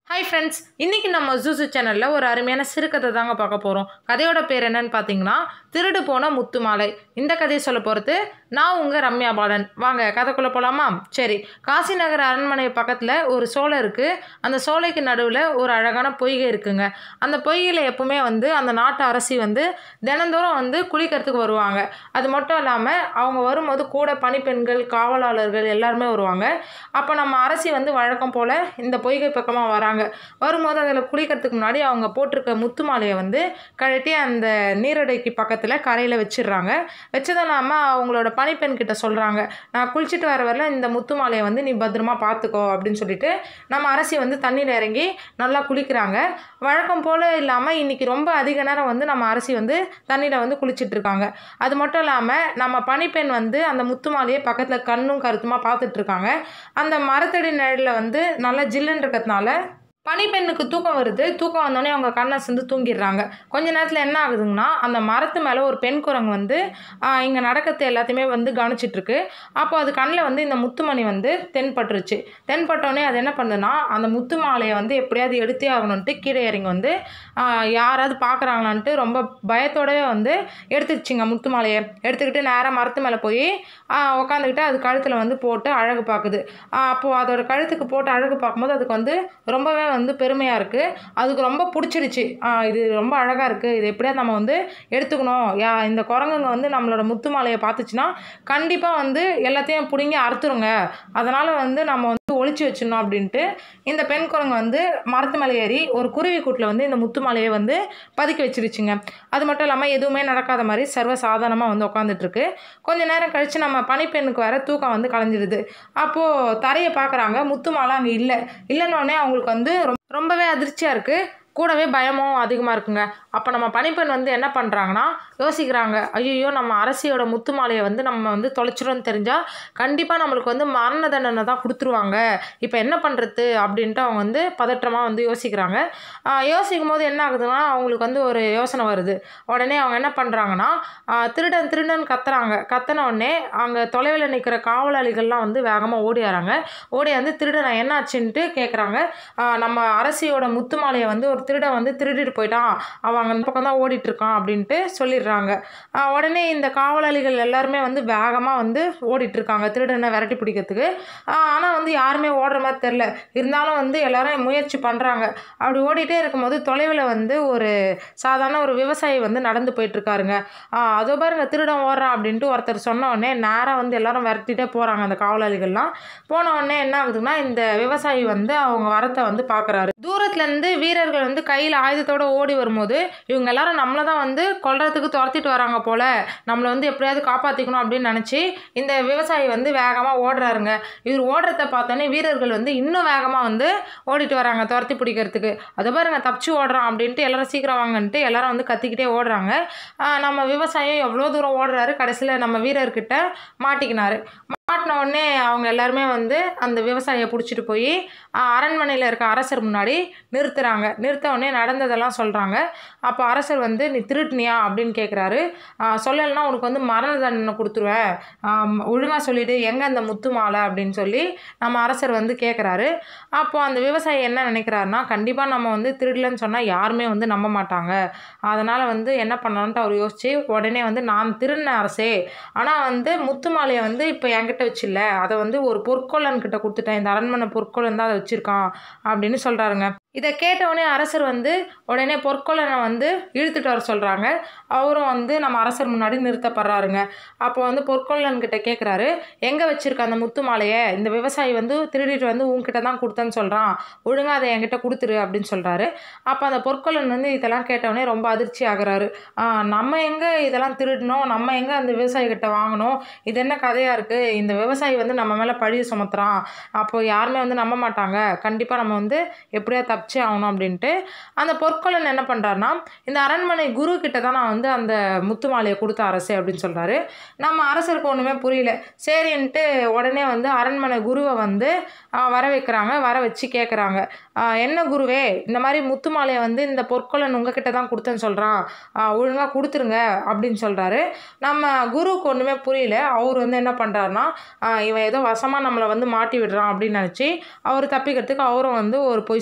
hi friends இன்றைக்கி நம்ம juice சேனலில் ஒரு அருமையான சிறுகதை தாங்க பார்க்க போகிறோம் கதையோட பேர் என்னன்னு பார்த்தீங்கன்னா திருடு போன முத்துமாலை இந்த கதையை சொல்ல போகிறது நான் உங்கள் ரம்யா பாலன் வாங்க கதைக்குள்ளே போகலாமா சரி காசி நகர் அரண்மனை பக்கத்தில் ஒரு சோலை இருக்குது அந்த சோலைக்கு நடுவில் ஒரு அழகான பொய்கை இருக்குங்க அந்த பொய்கையில் எப்பவுமே வந்து அந்த நாட்டு அரசி வந்து தினந்தோறும் வந்து குளிக்கிறதுக்கு வருவாங்க அது மட்டும் இல்லாமல் அவங்க வரும்போது கூட பணிப்பெண்கள் காவலாளர்கள் எல்லாருமே வருவாங்க அப்போ நம்ம அரசி வந்து வழக்கம் போல் இந்த பொய்கை பக்கமாக வராங்க வரும்போது அதில் குளிக்கிறதுக்கு முன்னாடி அவங்க போட்டிருக்க முத்து மாலையை வந்து கழட்டி அந்த நீரடைக்கு பக்கத்தில் கரையில் வச்சிடுறாங்க வச்சதும் இல்லாமல் அவங்களோட பணிப்பெண் கிட்ட சொல்கிறாங்க நான் குளிச்சுட்டு வர வரல இந்த முத்து மாலையை வந்து நீ பத்திரமா பார்த்துக்கோ அப்படின்னு சொல்லிட்டு நம்ம அரசி வந்து தண்ணியில் இறங்கி நல்லா குளிக்கிறாங்க வழக்கம் போல் இல்லாமல் இன்றைக்கி ரொம்ப அதிக நேரம் வந்து நம்ம அரசி வந்து தண்ணியில் வந்து குளிச்சிட்டு இருக்காங்க அது மட்டும் இல்லாமல் நம்ம பணிப்பெண் வந்து அந்த முத்து மாலையை பக்கத்தில் கண்ணும் கருத்துமாக பார்த்துட்டு இருக்காங்க அந்த மரத்தடி நிழலில் வந்து நல்லா ஜில்லுன்னு இருக்கிறதுனால பனிப்பெண்ணுக்கு தூக்கம் வருது தூக்கம் வந்தோடனே அவங்க கண்ணை சிந்து தூங்கிடுறாங்க கொஞ்ச நேரத்தில் என்ன ஆகுதுங்கன்னா அந்த மரத்து மேலே ஒரு பெண் குரங்கு வந்து இங்கே நடக்கிறது எல்லாத்தையுமே வந்து கவனிச்சிட்டு இருக்கு அப்போ அது கண்ணில் வந்து இந்த முத்துமணி வந்து தென்பட்டுருச்சு தென்பட்டோடனே அது என்ன பண்ணுதுன்னா அந்த முத்து மாலையை வந்து எப்படியாவது எடுத்தே ஆகணுன்ட்டு கீழே இறங்கி வந்து ஆஹ், யாராவது பார்க்குறாங்களான்ட்டு ரொம்ப பயத்தோடவே வந்து எடுத்துருச்சுங்க முத்து மாலையை எடுத்துக்கிட்டு நேராக மரத்து மேலே போய் உட்காந்துக்கிட்டு அது கழுத்தில் வந்து போட்டு அழகு பார்க்குது அப்போது அதோட கழுத்துக்கு போட்டு அழகு பார்க்கும்போது அதுக்கு வந்து ரொம்பவே வந்து பெருமையாக இருக்குது அதுக்கு ரொம்ப பிடிச்சிருச்சு ஆஹ் இது ரொம்ப அழகாக இருக்குது இது எப்படியாவது நம்ம வந்து எடுத்துக்கணும் யா இந்த குரங்குங்க வந்து நம்மளோட முத்து மாலையை பார்த்துச்சுன்னா கண்டிப்பாக வந்து எல்லாத்தையும் பிடுங்கி அறுத்துருங்க அதனால் வந்து நம்ம வந்து ஒளிச்சு வச்சிடணும் அப்படின்ட்டு இந்த பெண் குரங்கு வந்து மரத்து மேலே ஏறி ஒரு குருவி கூட்டில் வந்து இந்த முத்து மாலையை வந்து பதுக்கி வச்சிருச்சுங்க அது மட்டும் இல்லாமல் எதுவுமே நடக்காத மாதிரி சர்வ சாதாரணமாக வந்து உட்காந்துட்ருக்கு கொஞ்ச நேரம் கழித்து நம்ம பனிப்பெண்ணுக்கு வர தூக்கம் வந்து கலைஞ்சிடுது அப்போது தரையை பார்க்குறாங்க முத்து மாலை அங்கே இல்லை இல்லைன்னொடனே அவங்களுக்கு வந்து ரொம்ப ரொம்பவே அதிர்ச்சியாக இருக்குது கூடவே பயமும் அதிகமாக இருக்குங்க அப்போ நம்ம பணிப்பெண் வந்து என்ன பண்ணுறாங்கன்னா யோசிக்கிறாங்க ஐயோ நம்ம அரசியோட முத்து மாலையை வந்து நம்ம வந்து தொலைச்சிரோன்னு தெரிஞ்சால் கண்டிப்பாக நம்மளுக்கு வந்து மரண தண்டனை தான் கொடுத்துருவாங்க இப்போ என்ன பண்ணுறது அப்படின்ட்டு அவங்க வந்து பதற்றமாக வந்து யோசிக்கிறாங்க ஆஹ் யோசிக்கும் போது என்ன ஆகுதுன்னா அவங்களுக்கு வந்து ஒரு யோசனை வருது உடனே அவங்க என்ன பண்ணுறாங்கன்னா திருடன் திருடன் கத்துறாங்க கத்தின உடனே அங்கே தொலைவில் நிற்கிற காவலாளிகள்லாம் வந்து வேகமாக ஓடி வராங்க ஓடி வந்து திருடனை என்னாச்சுன்ட்டு கேட்குறாங்க நம்ம அரசியோட முத்து மாலையை வந்து ஒரு திருடன் வந்து திருடிட்டு போயிட்டான் அவன் அங்கே இந்த பக்கம் தான் ஓடிட்டு இருக்கான் அப்படின்ட்டு சொல்லிடுறாங்க ஆஹ் உடனே இந்த காவலாளிகள் எல்லாருமே வந்து வேகமாக வந்து ஓடிட்டு இருக்காங்க திருடனை விரட்டி பிடிக்கிறதுக்கு ஆனால் வந்து யாருமே ஓடுற மாதிரி தெரில இருந்தாலும் வந்து எல்லாரும் முயற்சி பண்ணுறாங்க அப்படி ஓடிட்டே இருக்கும்போது தொலைவில் வந்து ஒரு சாதாரண ஒரு விவசாயி வந்து நடந்து போயிட்டு இருக்காருங்க ஆஹ் அதோ பாருங்க திருடன் ஓடுறான் அப்படின்ட்டு ஒருத்தர் சொன்ன உடனே நேராக வந்து எல்லாரும் விரட்டிட்டே போகிறாங்க அந்த காவலாளிகள்லாம் போன உடனே என்ன ஆகுதுன்னா இந்த விவசாயி வந்து அவங்க வரத்தை வந்து பார்க்குறாரு தூரத்துலேருந்து வீரர்கள் வந்து கையில் ஆயுதத்தோட ஓடி வரும்போது இவங்க எல்லாரும் நம்மளை தான் வந்து கொல்றதுக்கு துரத்திட்டு வராங்க போல நம்மளை வந்து எப்படியாவது காப்பாற்றிக்கணும் அப்படின்னு நினச்சி இந்த விவசாயி வந்து வேகமாக ஓடுறாருங்க இவர் ஓடுறத பார்த்தோன்னே வீரர்கள் வந்து இன்னும் வேகமாக வந்து ஓடிட்டு வராங்க துரத்தி பிடிக்கிறதுக்கு அதை பாருங்க தப்பிச்சு ஓடுறான் அப்படின்ட்டு எல்லாரும் சீக்கிரம் வாங்கன்ட்டு எல்லாரும் வந்து கத்திக்கிட்டே ஓடுறாங்க ஆஹ் நம்ம விவசாயம் எவ்வளோ தூரம் ஓடுறாரு கடைசியில் நம்ம வீரர்கிட்ட மாட்டிக்கினாரு மாட்டின உடனே அவங்க எல்லாருமே வந்து அந்த விவசாயியை பிடிச்சிட்டு போய் அரண்மனையில் இருக்க அரசர் முன்னாடி நிறுத்துறாங்க நிறுத்த உடனே நடந்ததெல்லாம் சொல்கிறாங்க அப்போ அரசர் வந்து நீ திருட்டுனியா அப்படின்னு கேட்குறாரு சொல்லலைன்னா உனக்கு வந்து மரண தண்டனை கொடுத்துருவேன் ஒழுங்காக சொல்லிவிட்டு எங்கே அந்த முத்து மாலை அப்படின்னு சொல்லி நம்ம அரசர் வந்து கேட்குறாரு அப்போ அந்த விவசாயி என்ன நினைக்கிறாருன்னா கண்டிப்பாக நம்ம வந்து திருடலன்னு சொன்னால் யாருமே வந்து நம்ப மாட்டாங்க அதனால் வந்து என்ன பண்ணலான்ட்டு அவர் யோசிச்சு உடனே வந்து நான் திருடின அரசே ஆனால் வந்து முத்து மாலையை வந்து இப்போ என்கிட்ட வச்சில்ல அதை வந்து ஒரு பொற்கொள்ளன் கிட்ட கொடுத்துட்டேன் இந்த அரண்மனை பொற்கொள்ளன் தான் அதை வச்சுருக்கான் அப்படின்னு சொல்கிறாருங்க இதை கேட்டவுடனே அரசர் வந்து உடனே பொற்கொள்ளனை வந்து இழுத்துட்டு வர சொல்கிறாங்க அவரும் வந்து நம்ம அரசர் முன்னாடி நிறுத்தப்படுறாருங்க அப்போ வந்து பொற்கொள்ளன் கிட்ட கேட்குறாரு எங்கே வச்சிருக்க அந்த முத்து மாலையை இந்த விவசாயி வந்து திருடிட்டு வந்து உன்கிட்ட தான் கொடுத்தேன்னு சொல்கிறான் ஒழுங்காக அதை என்கிட்ட கொடுத்துரு அப்படின்னு சொல்கிறாரு அப்போ அந்த பொற்கொள்ளன் வந்து இதெல்லாம் கேட்டவுடனே ரொம்ப அதிர்ச்சி ஆகுறாரு "ஆஹ், நம்ம எங்கே இதெல்லாம் திருடினோம் நம்ம எங்கே அந்த விவசாயி கிட்ட வாங்கினோம் இது என்ன கதையாக இருக்குது இந்த விவசாயி வந்து நம்ம மேலே பழிய சுமத்துறான் அப்போ யாருமே வந்து நம்ப மாட்டாங்க கண்டிப்பாக நம்ம வந்து எப்படியா தப்பிச்சே ஆகணும் அப்படின்ட்டு அந்த பொற்கொள்ளன் என்ன பண்ணுறாருனா இந்த அரண்மனை குரு கிட்ட தான் நான் வந்து அந்த முத்து மாலையை கொடுத்த அரசே அப்படின்னு சொல்கிறாரு நம்ம அரசருக்கு ஒன்றுமே புரியல சரின்ட்டு உடனே வந்து அரண்மனை குருவை வந்து ஆஹ், வர வைக்கிறாங்க வர வச்சு கேட்குறாங்க என்ன குருவே இந்த மாதிரி முத்து மாலையை வந்து இந்த பொற்கொள்ளன் உங்ககிட்ட தான் கொடுத்தேன்னு சொல்கிறான் ஒழுங்காக கொடுத்துருங்க அப்படின்னு சொல்கிறாரு நம்ம குருவுக்கு ஒன்றுமே புரியல அவர் வந்து என்ன பண்ணுறாருனா இவன் ஏதோ வசமாக நம்மளை வந்து மாட்டி விடுறான் அப்படின்னு நினச்சி அவர் தப்பிக்கிறதுக்கு அவரும் வந்து ஒரு பொய் சொல்கிறாருங்க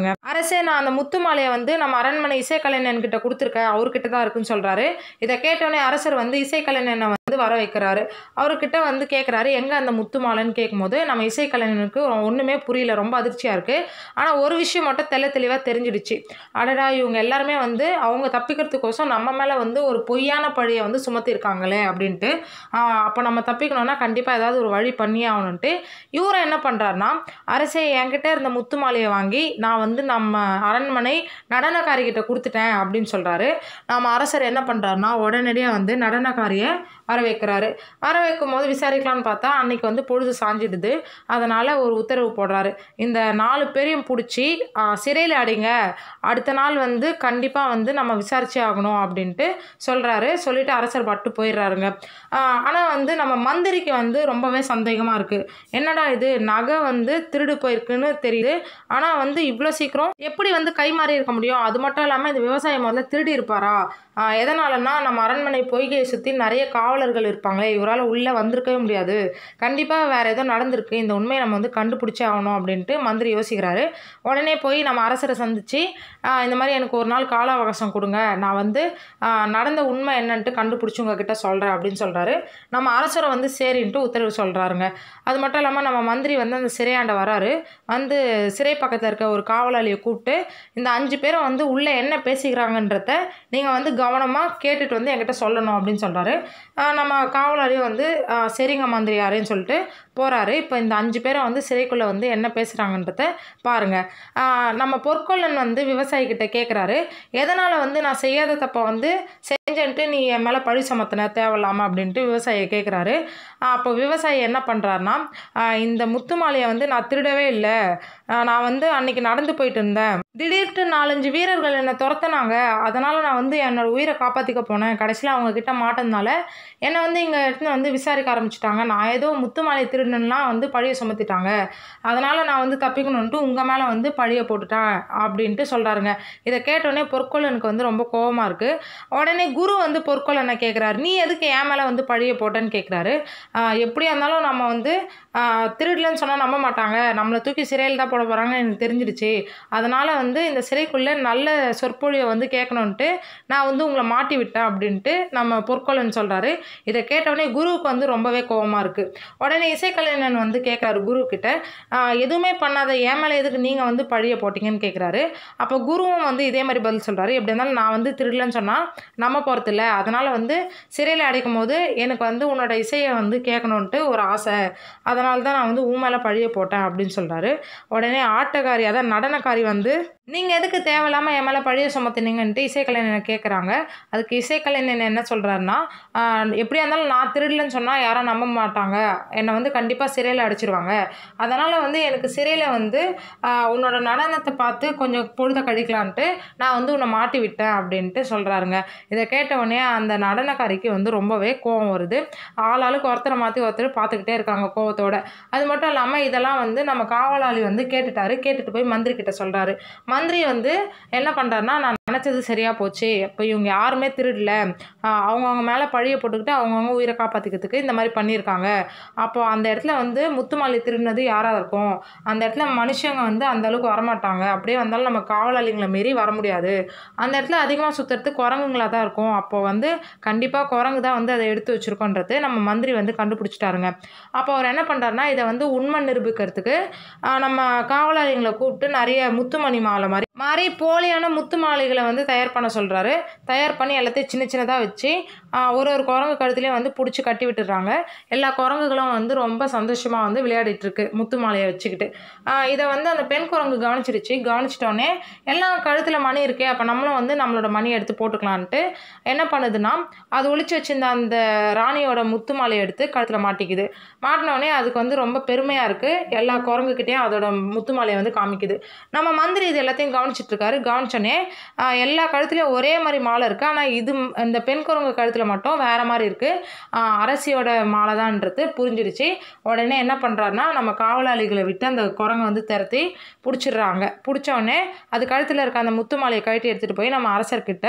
சொல்கிறாருங்க அரசே நான் அந்த முத்து மாலையை வந்து நம்ம அரண்மனை இசைக்கலைஞன் கிட்ட கொடுத்துருக்கேன் அவர்கிட்ட தான் இருக்குன்னு சொல்கிறாரு இதை கேட்டோடனே அரசர் வந்து இசைக்கலைஞனை வந்து வர வைக்கிறாரு அவர்கிட்ட வந்து கேட்குறாரு எங்கே அந்த முத்து மாலைன்னு கேட்கும்போது நம்ம இசைக்கலைஞனுக்கு ஒன்றுமே புரியல ரொம்ப அதிர்ச்சியாக இருக்குது ஆனால் ஒரு விஷயம் மட்டும் தெள்ள தெளிவாக தெரிஞ்சிடுச்சு அடடா இவங்க எல்லாருமே வந்து அவங்க தப்பிக்கிறதுக்கோசம் நம்ம மேலே வந்து ஒரு பொய்யான பழியை வந்து சுமத்திருக்காங்களே அப்படின்ட்டு அப்போ நம்ம தப்பிக்கணும்னா கண்டிப்பாக ஏதாவது ஒரு வழி பண்ணியே ஆகணுன்ட்டு இவரை என்ன பண்ணுறாருனா அரசே என்கிட்ட இருந்த முத்து மாலையை வாங்கி நான் வந்து நம்ம அரண்மனை நடனக்காரிகிட்ட கொடுத்துட்டேன் அப்படின்னு சொல்கிறாரு நம்ம அரசர் என்ன பண்ணுறாருனா உடனடியாக வந்து நடனக்காரியை வர வைக்கிறாரு வர வைக்கும் போது விசாரிக்கலான்னு பார்த்தா அன்னைக்கு வந்து பொழுது சாஞ்சிடுது அதனால் ஒரு உத்தரவு போடுறாரு இந்த நாலு பேரையும் பிடிச்சி சிறையில் அடைங்க அடுத்த நாள் வந்து கண்டிப்பாக வந்து நம்ம விசாரிச்சே ஆகணும் அப்படின்ட்டு சொல்கிறாரு சொல்லிட்டு அரசர் பட்டு போயிடுறாருங்க ஆனால் வந்து நம்ம மந்திரிக்கு வந்து ரொம்பவே சந்தேகமாக இருக்குது என்னடா இது நகை வந்து திருடு போயிருக்குன்னு தெரியுது ஆனால் வந்து இவ்வளோ சீக்கிரம் எப்படி வந்து கை மாறி இருக்க முடியும் அது மட்டும் இல்லாமல் இந்த விவசாயம் முதல்ல திருடி இருப்பாரா ஆஹ் எதனாலன்னா நம்ம அரண்மனை பொய்கையை சுற்றி நிறைய காவலர்கள் இருப்பாங்களே இவரால் உள்ளே வந்திருக்கவே முடியாது கண்டிப்பாக வேறு ஏதோ நடந்திருக்கு இந்த உண்மையை நம்ம வந்து கண்டுபிடிச்சே ஆகணும் அப்படின்ட்டு மந்திரி யோசிக்கிறாரு உடனே போய் நம்ம அரசரை சந்தித்து இந்த மாதிரி எனக்கு ஒரு நாள் கால அவகாசம் கொடுங்க நான் வந்து ஆஹ் நடந்த உண்மை என்னன்ட்டு கண்டுபிடிச்சி உங்ககிட்ட சொல்கிறேன் அப்படின்னு சொல்கிறாரு நம்ம அரசரை வந்து சரின்ட்டு உத்தரவு சொல்கிறாருங்க அது மட்டும் இல்லாமல் நம்ம மந்திரி வந்து அந்த சிறையாண்ட வராரு வந்து சிறை பக்கத்தில் இருக்க ஒரு காவலாளியை கூப்பிட்டு இந்த அஞ்சு பேரும் வந்து உள்ளே என்ன பேசிக்கிறாங்கன்றத நீங்கள் வந்து கவனமாக கேட்டுட்டு வந்து என்கிட்ட சொல்லணும் அப்படின்னு சொல்கிறாரு நம்ம காவலாளியும் வந்து ஆஹ் சரிங்க மந்திரி யாரேன்னு சொல்லிட்டு போகிறாரு இப்போ இந்த அஞ்சு பேரை வந்து சிறைக்குள்ளே வந்து என்ன பேசுகிறாங்கன்றத பாருங்கள் நம்ம பொற்கொள்ளன் வந்து விவசாயிக்கிட்ட கேட்குறாரு எதனால் வந்து நான் செய்யாத தப்பை வந்து செஞ்சேன்ட்டு நீ என் மேலே பழி சுமத்தின தேவையில்லாமல் அப்படின்ட்டு விவசாயியை கேட்குறாரு அப்போ விவசாயி என்ன பண்ணுறாருனா இந்த முத்து மாலையை வந்து நான் திருடவே இல்லை நான் வந்து அன்னைக்கு நடந்து போயிட்டு இருந்தேன் திடீர்னு நாலஞ்சு வீரர்கள் என்னை துரத்துனாங்க அதனால் நான் வந்து என்னோட உயிரை காப்பாற்றிக்க போனேன் கடைசியில் அவங்க கிட்ட மாட்டதுனால என்னை வந்து இங்கே எடுத்துன்னு வந்து விசாரிக்க ஆரம்பிச்சிட்டாங்க நான் ஏதோ முத்து மாலை திருடன்லாம் வந்து பழியை சுமத்திட்டாங்க அதனால் நான் வந்து தப்பிக்கணுன்ட்டு உங்கள் மேலே வந்து பழியை போட்டுட்டேன் அப்படின்ட்டு சொல்கிறாருங்க இதை கேட்டோடனே பொற்கொள்ளனுக்கு வந்து ரொம்ப கோபமாக இருக்குது உடனே குரு வந்து பொற்கொள்ளனை கேட்குறாரு நீ எதுக்கு என் மேலே வந்து பழியை போட்டேன்னு கேட்குறாரு எப்படியா இருந்தாலும் நம்ம வந்து திருடலன்னு சொன்னால் நம்ப மாட்டாங்க நம்மளை தூக்கி சிறையில் தான் போட போகிறாங்கன்னு எனக்கு தெரிஞ்சிடுச்சு அதனால் வந்து இந்த சிறைக்குள்ளே நல்ல சொற்பொழிவை வந்து கேட்கணுன்ட்டு நான் வந்து உங்களை மாட்டி விட்டேன் அப்படின்ட்டு நம்ம பொற்கொள்ளன் சொல்கிறாரு இதை கேட்டவுடனே குருவுக்கு வந்து ரொம்பவே கோபமாக இருக்குது உடனே இசைக்கலைஞன் வந்து கேட்குறாரு குரு கிட்ட எதுவுமே பண்ணாத ஏன் மேலே எதுக்கு நீங்கள் வந்து பழிய போட்டிங்கன்னு கேட்குறாரு அப்போ குருவும் வந்து இதே மாதிரி பதில் சொல்கிறாரு எப்படி இருந்தாலும் நான் வந்து திருடலன்னு சொன்னால் நம்ம போகிறதில்ல அதனால் வந்து சிறையில் அடைக்கும் போது எனக்கு வந்து உன்னோட இசையை வந்து கேட்கணுன்ட்டு ஒரு ஆசை அதனால தான் நான் வந்து ஊ மேலே பழிய போட்டேன் அப்படின்னு சொல்கிறாரு உடனே ஆட்டக்காரி அதான் நடனக்காரி வந்து நீங்கள் எதுக்கு தேவையில்லாமல் என் மேலே பழிய சுமத்துனீங்கன்ட்டு இசைக்கலைஞனை கேட்குறாங்க அதுக்கு இசைக்கலைஞன் என்ன சொல்கிறாருன்னா எப்படியா இருந்தாலும் நான் திருடலன்னு சொன்னால் யாரும் நம்ப மாட்டாங்க என்னை வந்து கண்டிப்பாக சிறையில் அடிச்சிருவாங்க அதனால் வந்து எனக்கு சிறையில் வந்து உன்னோட நடனத்தை பார்த்து கொஞ்சம் பொழுத கழிக்கலான்ட்டு நான் வந்து உன்னை மாட்டி விட்டேன் அப்படின்ட்டு சொல்கிறாருங்க இதை கேட்டவுடனே அந்த நடனக்காரிக்கு வந்து ரொம்பவே கோவம் வருது ஆளாளுக்கு ஒருத்தரை மாற்றி ஒருத்தர் பார்த்துக்கிட்டே இருக்காங்க கோவத்தோட அது மட்டும் இல்லாமல் இதெல்லாம் வந்து நம்ம காவலாளி வந்து கேட்டுட்டாரு கேட்டுட்டு போய் மந்திரி கிட்ட சொல்கிறாரு மந்திரி வந்து என்ன பண்ணுறாருனா நான் நினச்சது சரியாக போச்சு இப்போ இவங்க யாருமே திருடல அவங்கவுங்க மேலே பழிய போட்டுக்கிட்டு அவங்கவுங்க உயிரை காப்பாற்றிக்கிறதுக்கு இந்த மாதிரி பண்ணியிருக்காங்க அப்போ அந்த இடத்துல வந்து முத்துமாலி திருடினது யாராக இருக்கும் அந்த இடத்துல மனுஷங்க வந்து அந்த அளவுக்கு வரமாட்டாங்க அப்படியே வந்தாலும் நம்ம காவலாளிங்களை மீறி வர முடியாது அந்த இடத்துல அதிகமாக சுற்றுறது குரங்குங்களாக தான் இருக்கும் அப்போ வந்து கண்டிப்பாக குரங்கு தான் வந்து அதை எடுத்து வச்சுருக்கோன்றது நம்ம மந்திரி வந்து கண்டுபிடிச்சிட்டாருங்க அப்போ அவர் என்ன பண்ணுறாருனா இதை வந்து உண்மை நிரூபிக்கிறதுக்கு நம்ம காவலாளிகளை கூப்பிட்டு நிறைய முத்துமணி மாலை மாதிரி மாதிரி போலியான முத்து மாலைகளை வந்து தயார் பண்ண சொல்கிறாரு தயார் பண்ணி எல்லாத்தையும் சின்ன சின்னதாக வச்சு ஒரு ஒரு குரங்கு கழுத்துலேயும் வந்து பிடிச்சி கட்டி விட்டுடுறாங்க எல்லா குரங்குகளும் வந்து ரொம்ப சந்தோஷமாக வந்து விளையாடிட்டு இருக்கு முத்து மாலையை வச்சுக்கிட்டு இதை வந்து அந்த பெண் குரங்கு கவனிச்சிருச்சு கவனிச்சிட்டோன்னே எல்லாம் கழுத்தில் மணி இருக்கே அப்போ நம்மளும் வந்து நம்மளோட மணி எடுத்து போட்டுக்கலான்ட்டு என்ன பண்ணுதுன்னா அது ஒழிச்சு வச்சிருந்த அந்த ராணியோட முத்து மாலையை எடுத்து கழுத்தில் மாட்டிக்குது மாட்டினோடனே அதுக்கு வந்து ரொம்ப பெருமையாக இருக்குது எல்லா குரங்குக்கிட்டேயும் அதோட முத்து மாலையை வந்து காமிக்குது நம்ம மந்திரி இது எல்லாத்தையும் கவனிச்சிட்டு இருக்காரு கவனிச்சோடனே எல்லா கழுத்துலேயும் ஒரே மாதிரி மாலை இருக்குது ஆனால் இது இந்த பெண் குரங்கு கழுத்தில் மட்டும் வேறு மாதிரி இருக்குது அரசியோட மாலை தான்ன்றது புரிஞ்சிடுச்சு உடனே என்ன பண்ணுறாருனா நம்ம காவலாளிகளை விட்டு அந்த குரங்கை வந்து திரத்தி பிடிச்சிடுறாங்க பிடிச்ச உடனே அது கழுத்தில் இருக்க அந்த முத்து மாலையை கழட்டி எடுத்துகிட்டு போய் நம்ம அரசர்கிட்ட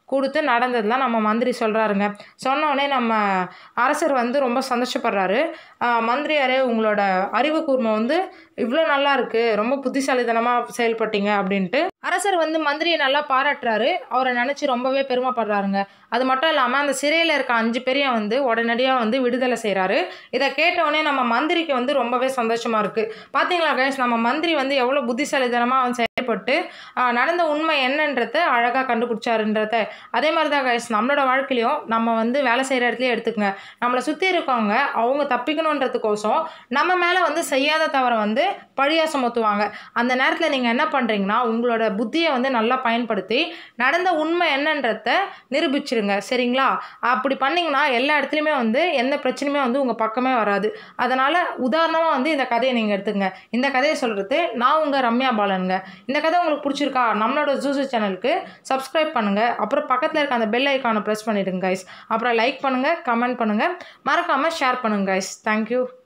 கொடுத்து நடந்ததெல்லாம் நம்ம மந்திரி சொல்கிறாருங்க சொன்னோடனே நம்ம அரசர் வந்து ரொம்ப சந்தோஷப்படுறாரு ஆஹ் மந்திரியாரே உங்களோட அறிவு கூர்மை வந்து இவ்வளோ நல்லா இருக்குது ரொம்ப புத்திசாலித்தனமாக செயல்பட்டீங்க அப்படின்ட்டு அரசர் வந்து மந்திரியை நல்லா பாராட்டுறாரு அவரை நினச்சி ரொம்பவே பெருமைப்படுறாருங்க அது மட்டும் இல்லாமல் அந்த சிறையில் இருக்க அஞ்சு பேரையும் வந்து உடனடியாக வந்து விடுதலை செய்கிறாரு இதை கேட்டவுடனே நம்ம மந்திரிக்கு வந்து ரொம்பவே சந்தோஷமாக இருக்குது பார்த்தீங்களா கைஸ் நம்ம மந்திரி வந்து எவ்வளோ புத்திசாலித்தனமாக அவன் செயல்பட்டு ஆஹ், நடந்த உண்மை என்னன்றத அழகாக கண்டுபிடிச்சாருன்றத அதே மாதிரி தான் கைஸ் நம்மளோட வாழ்க்கையிலையும் நம்ம வந்து வேலை செய்கிற இடத்துலயே எடுத்துக்கங்க நம்மளை சுற்றி இருக்கவங்க அவங்க தப்பிக்கணுன்றதுக்கோசம் நம்ம மேலே வந்து செய்யாத தவறை வந்து பழியாக சுமத்துவாங்க அந்த நேரத்தில் நீங்கள் என்ன பண்ணுறீங்கன்னா உங்களோட புத்தியை வந்து நல்லா பயன்படுத்தி நடந்த உண்மை என்னன்றத நிரூபிச்சிருங்க சரிங்களா அப்படி பண்ணிங்கன்னா எல்லா இடத்துலையுமே வந்து எந்த பிரச்சனையுமே வந்து உங்கள் பக்கமே வராது அதனால் உதாரணமாக வந்து இந்த கதையை நீங்கள் எடுத்துங்க இந்த கதையை சொல்கிறது நான் உங்கள் ரம்யா பாலனுங்க இந்த கதை உங்களுக்கு பிடிச்சிருக்கா நம்மளோட ஜூசு சேனலுக்கு சப்ஸ்கிரைப் பண்ணுங்கள் அப்புறம் பக்கத்தில் இருக்க அந்த பெல் ஐக்கானை ப்ரெஸ் பண்ணிடுங்க கைஸ் அப்புறம் லைக் பண்ணுங்கள் கமெண்ட் பண்ணுங்கள் மறக்காமல் ஷேர் பண்ணுங்கள் கைஸ் தேங்க்யூ